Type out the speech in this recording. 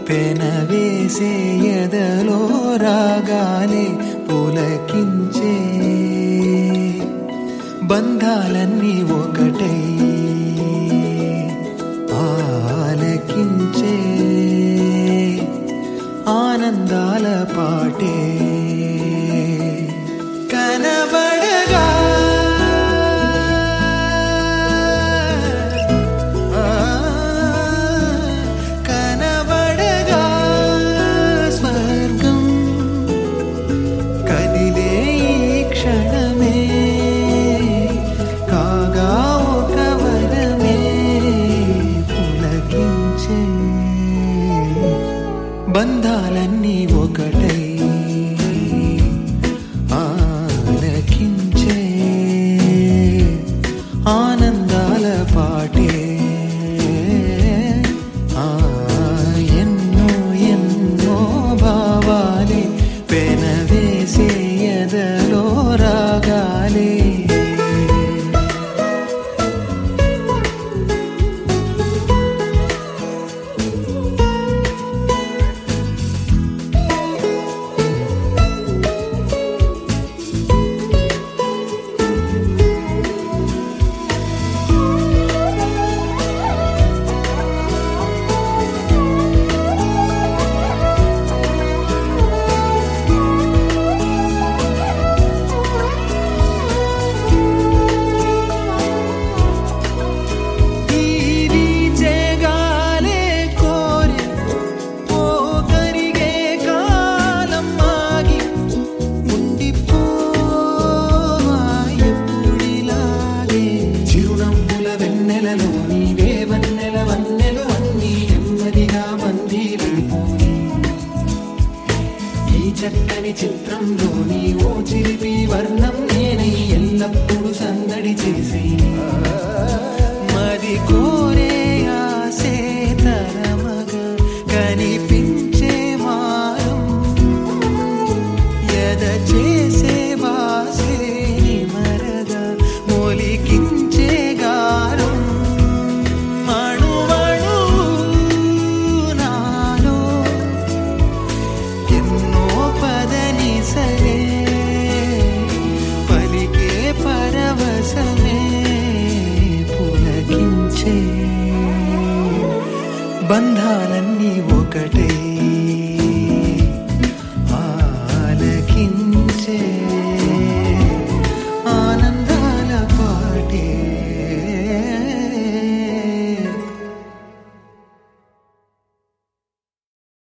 పెనవేసే ఎదలో రాగాలే పులకించే బంధాలన్నీ ఒకటై ఆలకించే ఆనందాల పాటే కనబడగా ఆ, కనబడగా స్వర్గం కదిలే ఈ క్షణమే కాగా ఒక వరమే పులకించే బంధాలన్నీ ఒకటై ఆలకించే ఆనందాల పాటే ఆ ఎన్నో ఎన్నో భావాలే పెనవేసే ఎదలో రాగాలే తీరి జగాలే కోరి ఓ కరిగే కాలం ఆగి ఉండిపోవా ఎప్పుడిలాగే చిరునవ్వుల వెన్నెలలో నీవే వన్నెల వన్నెలు అన్నీ నెమ్మదిగా మందిరైపోయి ఈ చక్కని చిత్రంలోని ఓ చిలిపి వర్ణం నేనై ఎల్లప్పుడూ సందడి చేసే మది కోరే ఆసే తరమగా కనిపించే మారం ఎద చేసే వాసే మరగా మొలికించే గారం మణువణు నాలో ఎన్నో పదని సరే పలికే పరవశమే పులకించే బంధాల